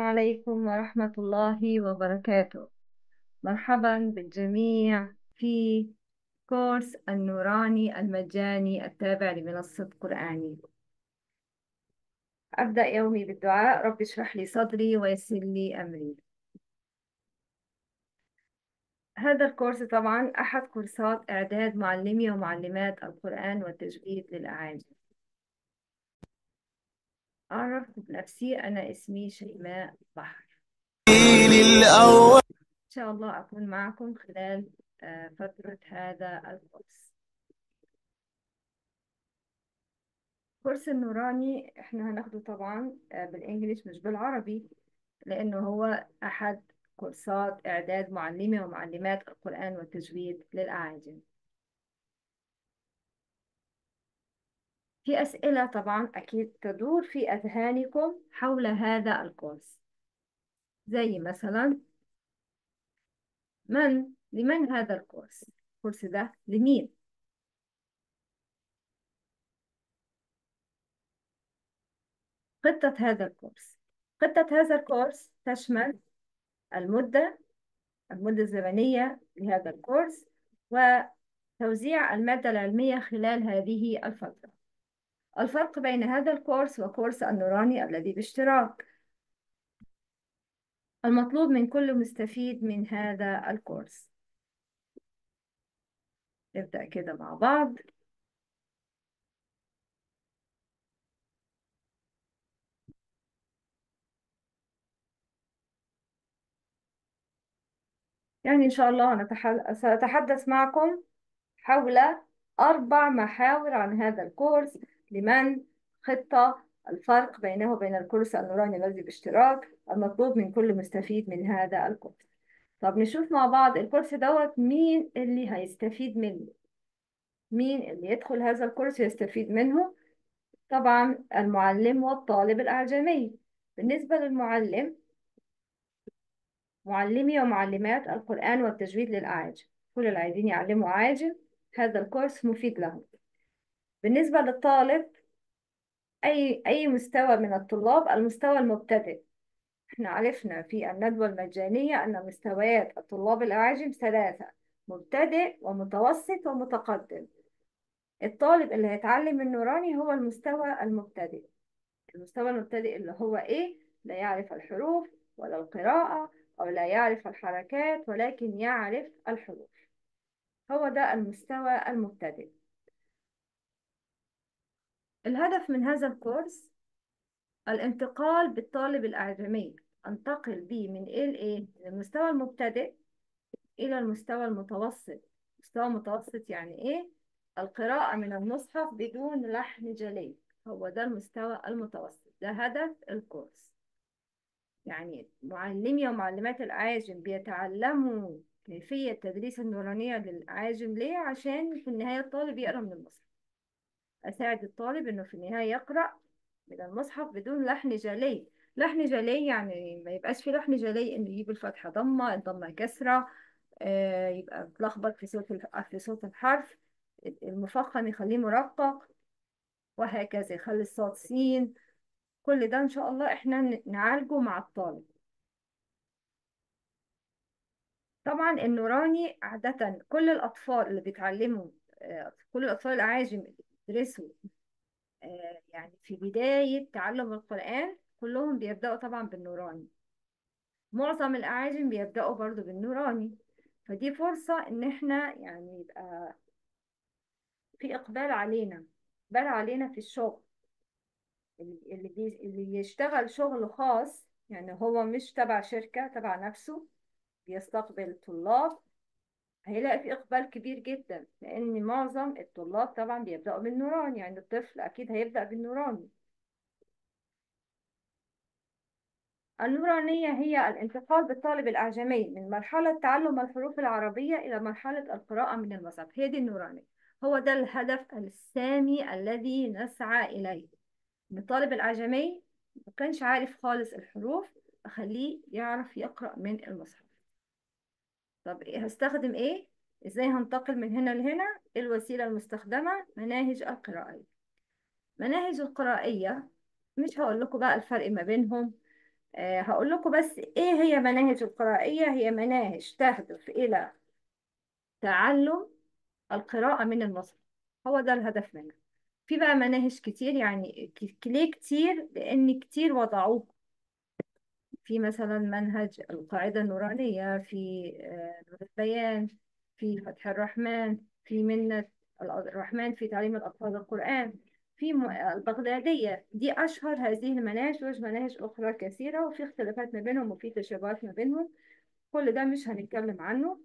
عليكم ورحمة الله وبركاته مرحبا بالجميع في كورس النوراني المجاني التابع لمنصة قرآني أبدأ يومي بالدعاء رب اشرح لي صدري ويسر لي أمري هذا الكورس طبعا أحد كورسات إعداد معلمي ومعلمات القرآن والتجويد للأعاجم أعرف بنفسي أنا اسمي شيماء بحر إن شاء الله أكون معكم خلال آه، فترة هذا الكورس كورس النوراني إحنا هناخده طبعا آه، بالإنجليش مش بالعربي لأنه هو أحد كورسات إعداد معلمي ومعلمات القرآن والتجويد للأعاجم في أسئلة طبعا أكيد تدور في أذهانكم حول هذا الكورس زي مثلا من لمن هذا الكورس الكورس ده لمين خطة هذا الكورس خطة هذا الكورس تشمل المدة المدة الزمنية لهذا الكورس وتوزيع المادة العلمية خلال هذه الفترة الفرق بين هذا الكورس وكورس النوراني الذي باشتراك المطلوب من كل مستفيد من هذا الكورس نبدأ كده مع بعض يعني إن شاء الله نتح- سأتحدث معكم حول أربع محاور عن هذا الكورس لمن خطة الفرق بينه وبين الكورس النوراني الذي باشتراك المطلوب من كل مستفيد من هذا الكورس طب نشوف مع بعض الكورس دوت مين اللي هيستفيد منه مين اللي يدخل هذا الكورس ويستفيد منه طبعا المعلم والطالب الأعجمي بالنسبة للمعلم معلمي ومعلمات القرآن والتجويد للأعاجم كل اللي عايزين يعلموا عاجم هذا الكورس مفيد لهم بالنسبة للطالب أي أي مستوى من الطلاب المستوى المبتدئ احنا عرفنا في الندوة المجانية أن مستويات الطلاب الأعاجم ثلاثة مبتدئ ومتوسط ومتقدم الطالب اللي هيتعلم النوراني هو المستوى المبتدئ المستوى المبتدئ اللي هو إيه؟ لا يعرف الحروف ولا القراءة أو لا يعرف الحركات ولكن يعرف الحروف هو ده المستوى المبتدئ الهدف من هذا الكورس الانتقال بالطالب الأعجمي أنتقل بيه من إيه لإيه؟ من المستوى المبتدئ إلى المستوى المتوسط مستوى متوسط يعني إيه؟ القراءة من المصحف بدون لحن جلي هو ده المستوى المتوسط ده هدف الكورس يعني معلمي ومعلمات الأعاجم بيتعلموا كيفية تدريس النورانية للأعاجم ليه؟ عشان في النهاية الطالب يقرأ من المصحف أساعد الطالب إنه في النهاية يقرأ من المصحف بدون لحن جلي لحن جلي يعني ما يبقاش في لحن جلي إنه يجيب الفتحة ضمة الضمة كسرة آه يبقى متلخبط في صوت الح- في صوت الحرف المفخم يخليه مرقق وهكذا يخلي الصوت سين كل ده إن شاء الله إحنا ن- نعالجه مع الطالب طبعا النوراني عادة كل الأطفال اللي بيتعلموا آه، كل الأطفال الأعاجم اللي بيدرسوا آه، يعني في بداية تعلم القرآن كلهم بيبدأوا طبعا بالنوراني معظم الأعاجم بيبدأوا برضو بالنوراني فدي فرصة إن إحنا يعني يبقى في إقبال علينا إقبال علينا في الشغل اللي اللي بي- اللي يشتغل شغل خاص يعني هو مش تبع شركة تبع نفسه بيستقبل طلاب هيلاقي في إقبال كبير جدا لأن معظم الطلاب طبعا بيبدأوا بالنوراني يعني الطفل أكيد هيبدأ بالنوراني النورانية هي الانتقال بالطالب الأعجمي من مرحلة تعلم الحروف العربية إلى مرحلة القراءة من المصحف هي دي النورانية هو ده الهدف السامي الذي نسعى إليه إن الطالب الأعجمي ما كانش عارف خالص الحروف أخليه يعرف يقرأ من المصحف طب إيه هستخدم إيه؟ إزاي هنتقل من هنا لهنا؟ إيه الوسيلة المستخدمة؟ مناهج القرائية مناهج القرائية مش هقول لكم بقى الفرق ما بينهم آه هقول لكم بس ايه هي مناهج القرائية هي مناهج تهدف الى تعلم القراءة من المصحف هو ده الهدف منها في بقى مناهج كتير يعني ك- ليه كتير لان كتير وضعوه في مثلا منهج القاعدة النورانية في آه، نور البيان في فتح الرحمن في منة الرحمن في تعليم الأطفال القرآن في م- البغدادية دي أشهر هذه المناهج ومناهج مناهج أخرى كثيرة وفي اختلافات ما بينهم وفي تشابهات ما بينهم كل ده مش هنتكلم عنه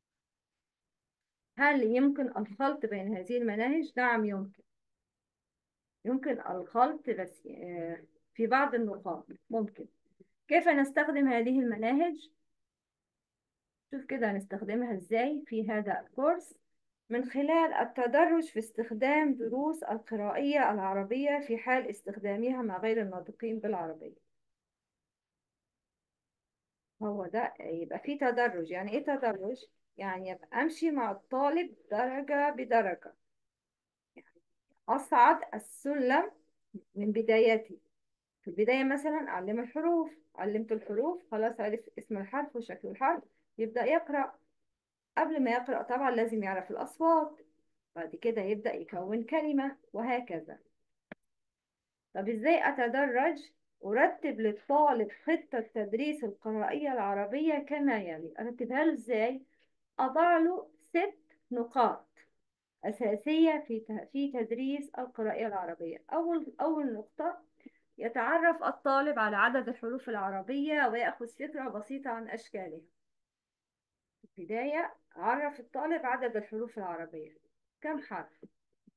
هل يمكن الخلط بين هذه المناهج؟ نعم يمكن يمكن الخلط بس آه، في بعض النقاط ممكن كيف نستخدم هذه المناهج؟ شوف كده هنستخدمها ازاي في هذا الكورس من خلال التدرج في استخدام دروس القرائية العربية في حال استخدامها مع غير الناطقين بالعربية هو ده يبقى في تدرج يعني ايه تدرج؟ يعني يبقى امشي مع الطالب درجة بدرجة اصعد السلم من بدايته في البداية مثلا أعلم الحروف علمت الحروف خلاص عرف اسم الحرف وشكل الحرف يبدأ يقرأ قبل ما يقرأ طبعا لازم يعرف الأصوات بعد كده يبدأ يكون كلمة وهكذا طب إزاي أتدرج أرتب للطالب خطة تدريس القرائية العربية كما يلي أرتبها له إزاي أضع له ست نقاط أساسية في ت- في تدريس القرائية العربية أول أول نقطة يتعرف الطالب على عدد الحروف العربية ويأخذ فكرة بسيطة عن أشكالها في البداية عرف الطالب عدد الحروف العربية كم حرف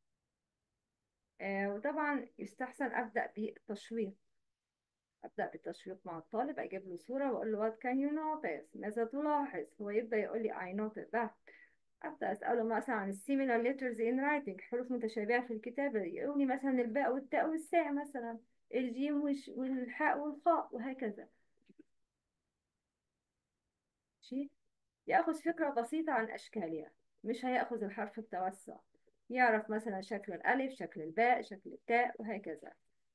آه وطبعا يستحسن أبدأ بالتشويق أبدأ بالتشويق مع الطالب أجيب له صورة وأقول له what can you notice ماذا تلاحظ هو يبدأ يقول لي I notice that أبدأ أسأله مثلا عن similar letters in writing حروف متشابهة في الكتابة يقول لي مثلا الباء والتاء والساء مثلا الجيم والش- والحاء والخاء وهكذا ماشي يأخذ فكرة بسيطة عن أشكالها مش هيأخذ الحرف التوسع يعرف مثلا شكل الألف شكل الباء شكل التاء وهكذا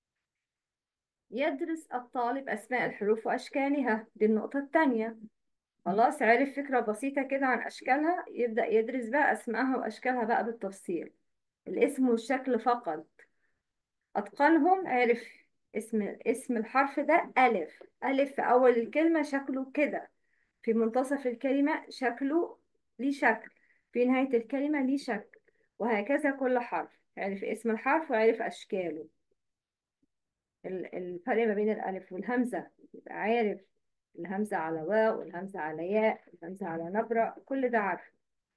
يدرس الطالب أسماء الحروف وأشكالها دي النقطة الثانية خلاص عرف فكرة بسيطة كده عن أشكالها يبدأ يدرس بقى أسمائها وأشكالها بقى بالتفصيل الاسم والشكل فقط أتقنهم عرف اسم اسم الحرف ده ألف ألف في أول الكلمة شكله كده في منتصف الكلمة شكله ليه شكل في نهاية الكلمة ليه شكل وهكذا كل حرف عرف اسم الحرف وعرف أشكاله ال- الفرق ما بين الألف والهمزة يبقى عارف الهمزة على واو والهمزة على ياء الهمزة على نبرة كل ده عارف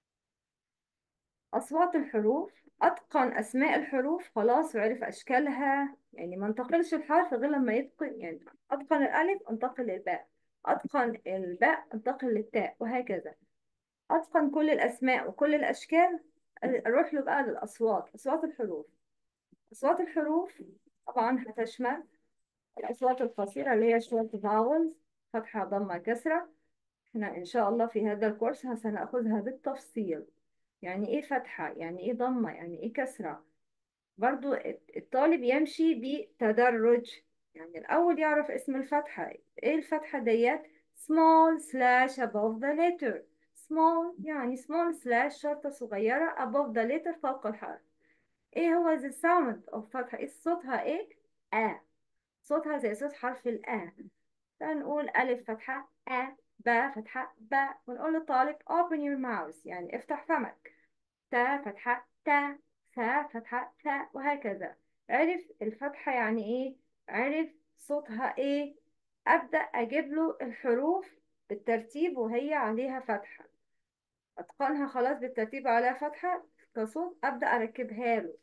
أصوات الحروف أتقن أسماء الحروف خلاص وعرف أشكالها يعني ما انتقلش الحرف غير لما يتقن يعني أتقن الألف انتقل للباء أتقن الباء انتقل للتاء وهكذا أتقن كل الأسماء وكل الأشكال أروح له بقى للأصوات أصوات الحروف أصوات الحروف طبعا هتشمل الأصوات القصيرة اللي هي short vowels فتحة ضمة كسرة احنا إن شاء الله في هذا الكورس سنأخذها بالتفصيل يعني إيه فتحة يعني إيه ضمة يعني إيه كسرة برضو الطالب يمشي بتدرج يعني الأول يعرف اسم الفتحة إيه الفتحة ديت small slash above the letter small يعني small slash شرطة صغيرة above the letter فوق الحرف إيه هو the sound of فتحة إيه صوتها إيه آ صوتها زي صوت حرف الآ فنقول ألف فتحة آ با فتحة با ونقول للطالب open your mouth يعني افتح فمك تا فتحة تا ثا فتحة ثا وهكذا عرف الفتحة يعني ايه عرف صوتها ايه أبدأ أجيب له الحروف بالترتيب وهي عليها فتحة أتقنها خلاص بالترتيب عليها فتحة كصوت أبدأ أركبها له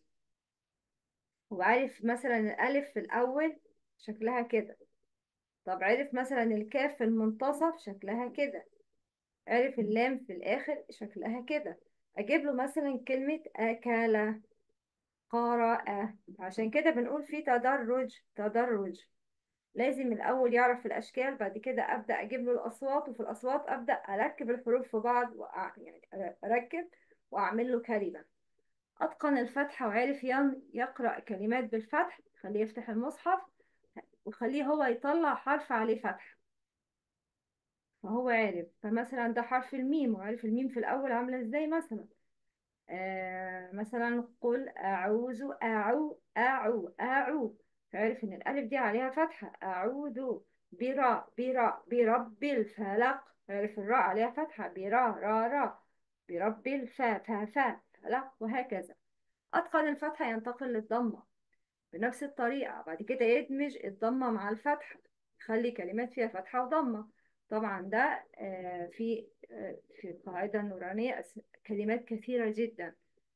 وعارف مثلا الألف في الأول شكلها كده طب عرف مثلا الكاف في المنتصف شكلها كده عرف اللام في الآخر شكلها كده أجيب له مثلا كلمة أكل قرأ عشان كده بنقول في تدرج تدرج لازم الأول يعرف الأشكال بعد كده أبدأ أجيب له الأصوات وفي الأصوات أبدأ أركب الحروف في بعض وأع... يعني أركب وأعمل له كلمة أتقن الفتحة وعرف ين- يقرأ كلمات بالفتح خليه يفتح المصحف وخليه هو يطلع حرف عليه فتحة فهو عرف فمثلا ده حرف الميم وعرف الميم في الأول عاملة ازاي مثلا آه مثلا قل أعوذ أعو أعو أعو فعرف إن الألف دي عليها فتحة أعوذ برا برا برب الفلق عرف الراء عليها فتحة برا را را برب الفا فا فا فلق وهكذا أتقن الفتحة ينتقل للضمة بنفس الطريقة بعد كده يدمج الضمة مع الفتحة يخلي كلمات فيها فتحة وضمة طبعا ده آه، في آه، في القاعدة النورانية أس- كلمات كثيرة جدا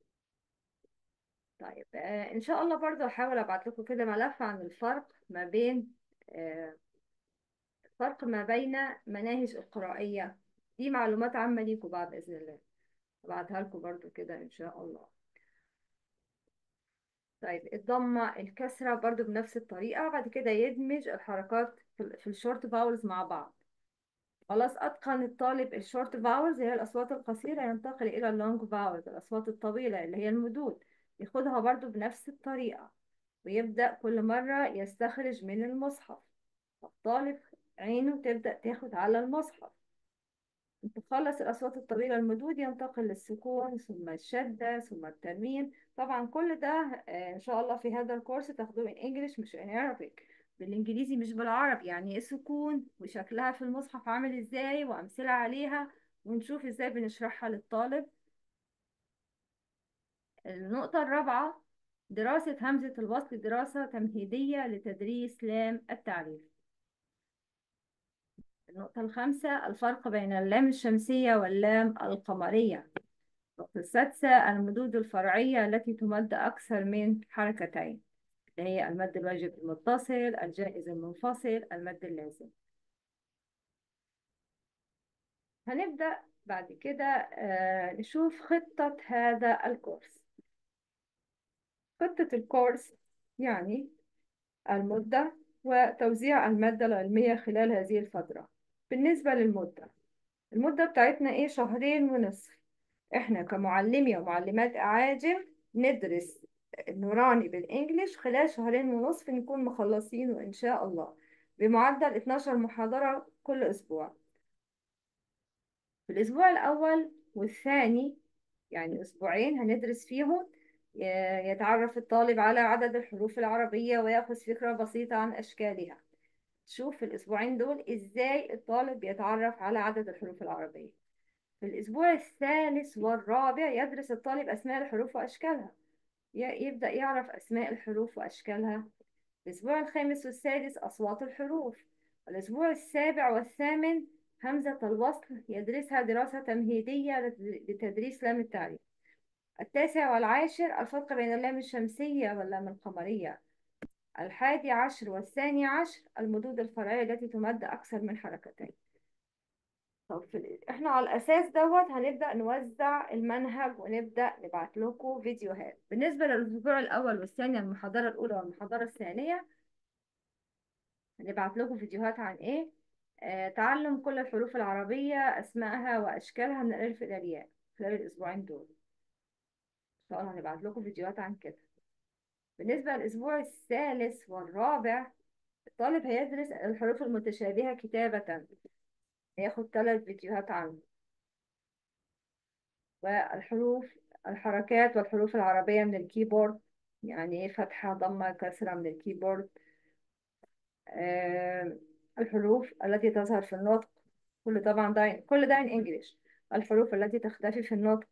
طيب آه، إن شاء الله برضو هحاول أبعت لكم كده ملف عن الفرق ما بين آه، الفرق ما بين مناهج القرائية دي معلومات عامة ليكم بعد إذن الله أبعتها لكم برضو كده إن شاء الله طيب الضمة الكسرة برضو بنفس الطريقة بعد كده يدمج الحركات في في الشورت فاولز مع بعض خلاص أتقن الطالب الشورت فاولز هي الأصوات القصيرة ينتقل إلى اللونج فاولز الأصوات الطويلة اللي هي المدود ياخدها برضو بنفس الطريقة ويبدأ كل مرة يستخرج من المصحف الطالب عينه تبدأ تاخد على المصحف تخلص الأصوات الطويلة المدود ينتقل للسكون ثم الشدة ثم التنوين طبعا كل ده آه، إن شاء الله في هذا الكورس تاخدوه in English مش in Arabic بالإنجليزي مش بالعربي يعني إيه سكون وشكلها في المصحف عامل إزاي وأمثلة عليها ونشوف إزاي بنشرحها للطالب النقطة الرابعة دراسة همزة الوصل دراسة تمهيدية لتدريس لام التعريف النقطة الخامسة الفرق بين اللام الشمسية واللام القمرية النقطة السادسة المدود الفرعية التي تمد أكثر من حركتين اللي هي المد الواجب المتصل الجائز المنفصل المد اللازم هنبدأ بعد كده آه، نشوف خطة هذا الكورس خطة الكورس يعني المدة وتوزيع المادة العلمية خلال هذه الفترة بالنسبة للمدة المدة بتاعتنا ايه شهرين ونصف احنا كمعلمي ومعلمات اعاجم ندرس النوراني بالانجليش خلال شهرين ونصف نكون مخلصينه ان شاء الله بمعدل 12 محاضرة كل اسبوع في الاسبوع الاول والثاني يعني اسبوعين هندرس فيهم ي- يتعرف الطالب على عدد الحروف العربية ويأخذ فكرة بسيطة عن اشكالها شوف في الاسبوعين دول ازاي الطالب يتعرف على عدد الحروف العربية في الأسبوع الثالث والرابع يدرس الطالب أسماء الحروف وأشكالها ي- يبدأ يعرف أسماء الحروف وأشكالها الأسبوع الخامس والسادس أصوات الحروف الأسبوع السابع والثامن همزة الوصل يدرسها دراسة تمهيدية لت- لتدريس لام التعريف التاسع والعاشر الفرق بين اللام الشمسية واللام القمرية الحادي عشر والثاني عشر المدود الفرعية التي تمد أكثر من حركتين طب في ال- احنا على الاساس دوت هنبدا نوزع المنهج ونبدا نبعت لكم فيديوهات بالنسبه للاسبوع الاول والثاني المحاضره الاولى والمحاضره الثانيه هنبعت لكم فيديوهات عن ايه آه تعلم كل الحروف العربيه اسمائها واشكالها من الالف الى الياء خلال الاسبوعين دول ان شاء الله هنبعت لكم فيديوهات عن كده بالنسبه للاسبوع الثالث والرابع الطالب هيدرس الحروف المتشابهه كتابه هياخد ثلاث فيديوهات عنه والحروف الحركات والحروف العربية من الكيبورد يعني ايه فتحة ضمة كسرة من الكيبورد آه الحروف التي تظهر في النطق كل طبعا ده كل ده in English الحروف التي تختفي في النطق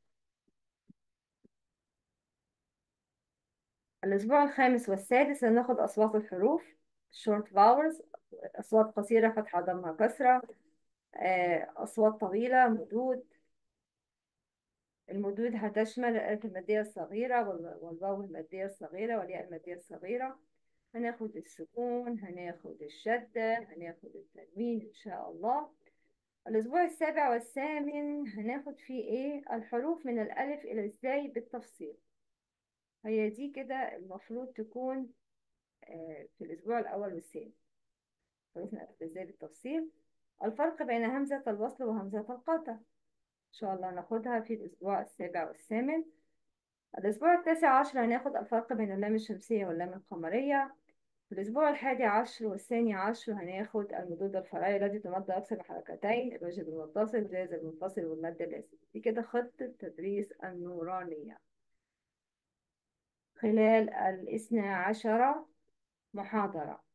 الأسبوع الخامس والسادس هناخد أصوات الحروف short vowels أصوات قصيرة فتحة ضمة كسرة آه أصوات طويلة مدود المدود هتشمل الألف المادية الصغيرة وال- والواو المادية الصغيرة والياء المادية الصغيرة هناخد السكون هناخد الشدة هناخد التنوين إن شاء الله الأسبوع السابع والثامن هناخد فيه إيه الحروف من الألف إلى الزاي بالتفصيل هي دي كده المفروض تكون آه، في الأسبوع الأول والثاني حروف من الألف إلى الزاي بالتفصيل الفرق بين همزة الوصل وهمزة القطع إن شاء الله ناخدها في الأسبوع السابع والثامن الأسبوع التاسع عشر هناخد الفرق بين اللام الشمسية واللام القمرية في الأسبوع الحادي عشر والثاني عشر هناخد المدود الفرعية التي تمد أكثر من حركتين الوجه المتصل الجاز المنفصل والمد اللازم دي كده خطة تدريس النورانية خلال الاثنى عشر محاضرة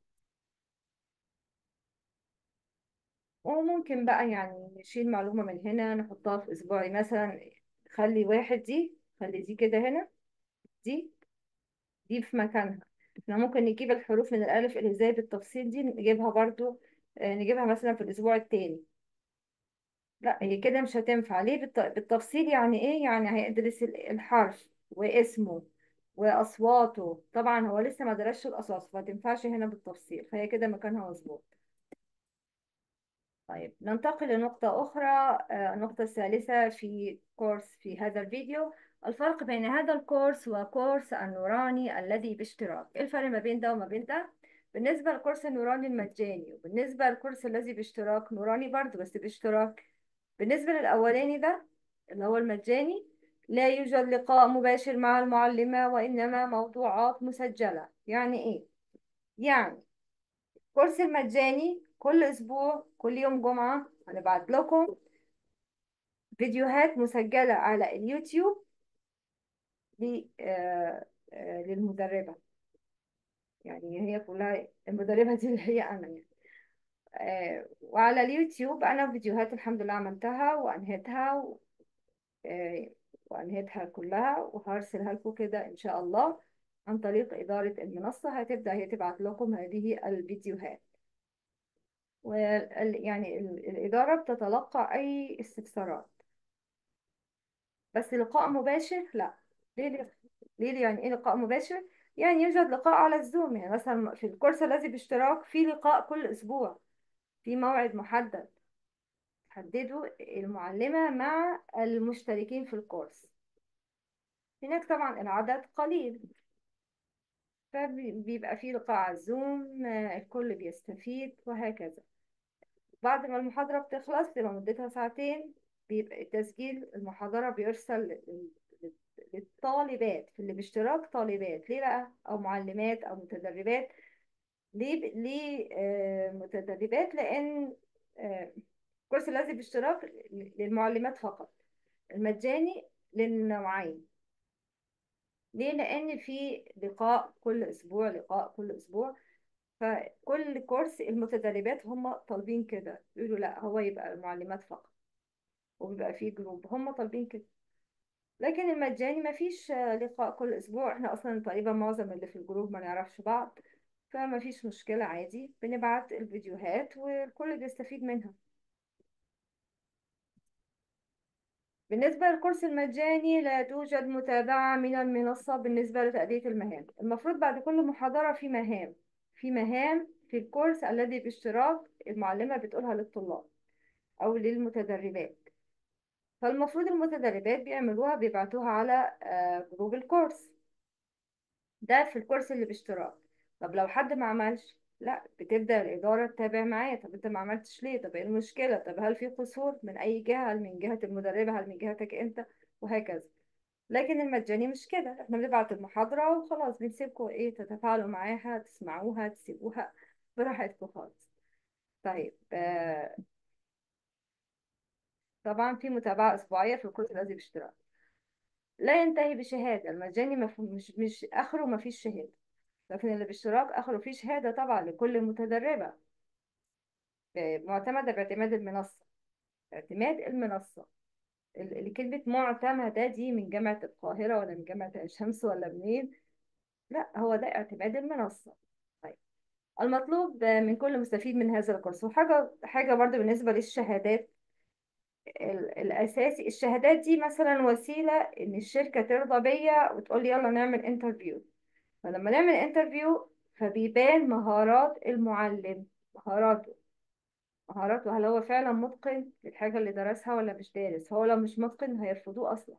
وممكن بقى يعني نشيل معلومة من هنا نحطها في أسبوعي مثلا خلي واحد دي خلي دي كده هنا دي دي في مكانها احنا ممكن نجيب الحروف من الألف إلى الزاي بالتفصيل دي نجيبها برضو آه، نجيبها مثلا في الأسبوع التاني لا هي كده مش هتنفع ليه بالت- بالتفصيل يعني ايه يعني هيدرس ال- الحرف واسمه وأصواته طبعا هو لسه ما درسش الأصوات فما تنفعش هنا بالتفصيل فهي كده مكانها مظبوط طيب ننتقل لنقطة أخرى آه، النقطة الثالثة في كورس في هذا الفيديو الفرق بين هذا الكورس وكورس النوراني الذي باشتراك إيه الفرق ما بين ده وما بين ده بالنسبة للكورس النوراني المجاني وبالنسبة للكورس الذي باشتراك نوراني برضه بس باشتراك بالنسبة للأولاني ده اللي هو المجاني لا يوجد لقاء مباشر مع المعلمة وإنما موضوعات مسجلة يعني إيه؟ يعني الكورس المجاني كل أسبوع كل يوم جمعة هنبعت لكم فيديوهات مسجلة على اليوتيوب ل- آه، آه، للمدربة يعني هي كلها المدربة دي اللي هي أنا يعني آه، وعلى اليوتيوب أنا فيديوهات الحمد لله عملتها وأنهيتها و- آه، وأنهيتها كلها وهرسلها لكم كده إن شاء الله عن طريق إدارة المنصة هتبدأ هي تبعت لكم هذه الفيديوهات وال يعني ال- الإدارة بتتلقى أي استفسارات بس لقاء مباشر لا ليه ليه يعني ايه لقاء مباشر يعني يوجد لقاء على الزوم يعني مثلا في الكورس الذي باشتراك في لقاء كل اسبوع في موعد محدد حدده المعلمة مع المشتركين في الكورس هناك طبعا العدد قليل فبيبقى في لقاء على الزوم آه، الكل بيستفيد وهكذا بعد ما المحاضرة بتخلص بتبقى مدتها ساعتين بيبقى تسجيل المحاضرة بيرسل لل- لل- للطالبات في اللي باشتراك طالبات ليه بقى أو معلمات أو متدربات ليه ب- ليه آه، متدربات لأن آه، الكورس الذي باشتراك للمعلمات فقط المجاني للنوعين ليه لأن في لقاء كل أسبوع لقاء كل أسبوع فكل كورس المتدربات هم طالبين كده يقولوا لا هو يبقى المعلمات فقط وبيبقى فيه جروب هم طالبين كده لكن المجاني مفيش آه، لقاء كل اسبوع احنا اصلا تقريبا معظم اللي في الجروب ما نعرفش بعض فما فيش مشكلة عادي بنبعت الفيديوهات والكل بيستفيد منها بالنسبة للكورس المجاني لا توجد متابعة من المنصة بالنسبة لتأدية المهام المفروض بعد كل محاضرة في مهام في مهام في الكورس الذي باشتراك المعلمة بتقولها للطلاب أو للمتدربات فالمفروض المتدربات بيعملوها بيبعتوها على آه، جروب الكورس ده في الكورس اللي باشتراك طب لو حد ما عملش لا بتبدأ الإدارة تتابع معاه طب انت ما عملتش ليه طب ايه المشكلة طب هل في قصور من أي جهة هل من جهة المدربة هل من جهتك انت وهكذا لكن المجاني مش كده احنا بنبعت المحاضرة وخلاص بنسيبكم ايه تتفاعلوا معاها تسمعوها تسيبوها براحتكم خالص طيب آه طبعا في متابعة أسبوعية في الكورس الذي باشتراك لا ينتهي بشهادة المجاني مف- مش مش آخره ما فيش شهادة لكن اللي باشتراك آخره فيه شهادة طبعا لكل متدربة آه، معتمدة باعتماد المنصة اعتماد المنصة ال- ال- كلمة معتمدة دي من جامعة القاهرة ولا من جامعة عين شمس ولا منين لا هو ده اعتماد المنصة طيب المطلوب آه، من كل مستفيد من هذا الكورس وحاجة حاجة برضه بالنسبة للشهادات ال- الأساسي الشهادات دي مثلا وسيلة إن الشركة ترضى بيا وتقول لي يلا نعمل انترفيو فلما نعمل انترفيو فبيبان مهارات المعلم مهاراته مهاراته هل هو فعلا متقن للحاجة اللي درسها ولا مش دارس هو لو مش متقن هيرفضوه أصلا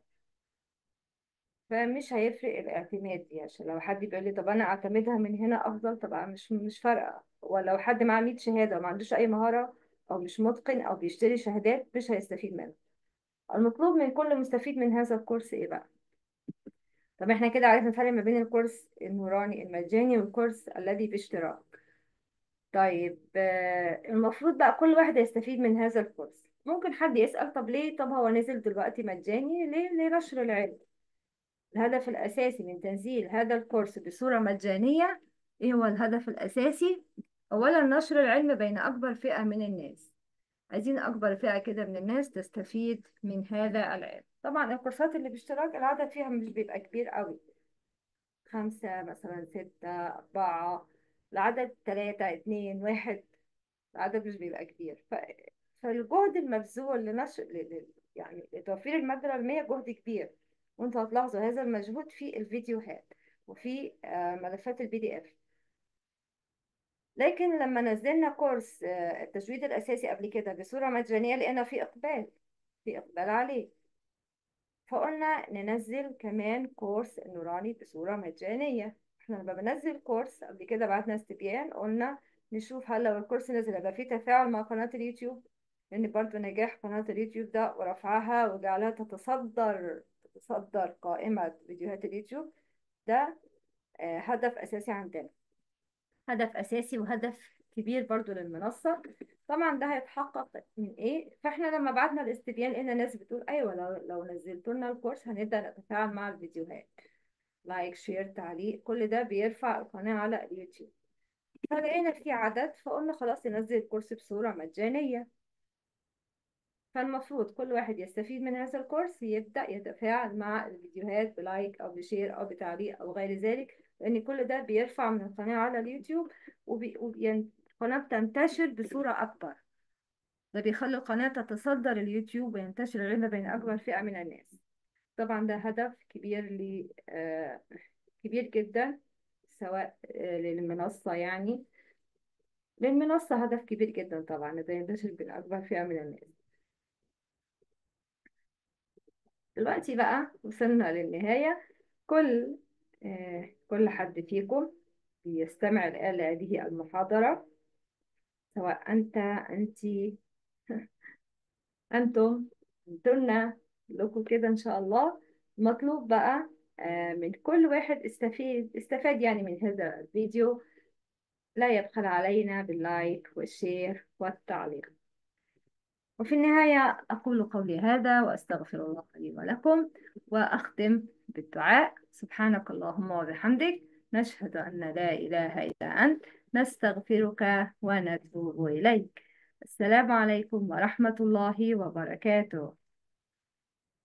فمش هيفرق الاعتماد دي عشان لو حد بيقول لي طب أنا أعتمدها من هنا أفضل طبعا مش مش فارقة ولو حد معاه 100 شهادة وما عندوش أي مهارة أو مش متقن أو بيشتري شهادات مش هيستفيد منها المطلوب من كل مستفيد من هذا الكورس إيه بقى طب احنا كده عرفنا الفرق ما بين الكورس النوراني المجاني والكورس الذي باشتراك طيب آه، المفروض بقى كل واحد يستفيد من هذا الكورس ممكن حد يسأل طب ليه طب هو نزل دلوقتي مجاني ليه لنشر العلم الهدف الأساسي من تنزيل هذا الكورس بصورة مجانية إيه هو الهدف الأساسي أولا نشر العلم بين أكبر فئة من الناس عايزين أكبر فئة كده من الناس تستفيد من هذا العلم طبعا الكورسات اللي باشتراك العدد فيها مش بيبقى كبير قوي خمسة مثلا ستة أربعة العدد تلاتة اتنين واحد العدد مش بيبقى كبير ف... فالجهد المبذول لنشر ل... ل- يعني لتوفير المادة العلمية جهد كبير وانتوا هتلاحظوا هذا المجهود في الفيديوهات وفي آه، ملفات البي دي اف لكن لما نزلنا كورس آه، التجويد الأساسي قبل كده بصورة مجانية لقينا في إقبال في إقبال عليه فقلنا ننزل كمان كورس النوراني بصورة مجانية احنا لما بنزل كورس قبل كده بعتنا استبيان قلنا نشوف هل لو الكورس نزل هيبقى فيه تفاعل مع قناة اليوتيوب لأن برضو نجاح قناة اليوتيوب ده ورفعها وجعلها تتصدر تتصدر قائمة فيديوهات اليوتيوب ده آه، هدف أساسي عندنا هدف أساسي وهدف كبير برضو للمنصة طبعا ده هيتحقق من ايه فاحنا لما بعتنا الاستبيان لقينا ناس بتقول ايوه لو لو نزلت لنا الكورس هنبدأ نتفاعل مع الفيديوهات لايك شير تعليق كل ده بيرفع القناة على اليوتيوب فلقينا في عدد فقلنا خلاص ننزل الكورس بصورة مجانية فالمفروض كل واحد يستفيد من هذا الكورس يبدأ يتفاعل مع الفيديوهات بلايك أو بشير أو بتعليق أو غير ذلك لأن كل ده بيرفع من القناة على اليوتيوب وبي... وبين... القناة بتنتشر بصورة أكبر ده بيخلي القناة تتصدر اليوتيوب وينتشر العلم بين أكبر فئة من الناس طبعا ده هدف كبير ل آه، كبير جدا سواء آه، للمنصة يعني للمنصة هدف كبير جدا طبعا ده ينتشر بين أكبر فئة من الناس دلوقتي بقى وصلنا للنهاية كل آه، كل حد فيكم بيستمع الآن لهذه المحاضرة سواء أنت أنتي أنتم أنتن لكم كده إن شاء الله مطلوب بقى آه، من كل واحد استفيد استفاد يعني من هذا الفيديو لا يبخل علينا باللايك والشير والتعليق وفي النهاية أقول قولي هذا وأستغفر الله لي ولكم وأختم بالدعاء سبحانك اللهم وبحمدك نشهد أن لا إله إلا أنت نستغفرك ونتوب إليك السلام عليكم ورحمة الله وبركاته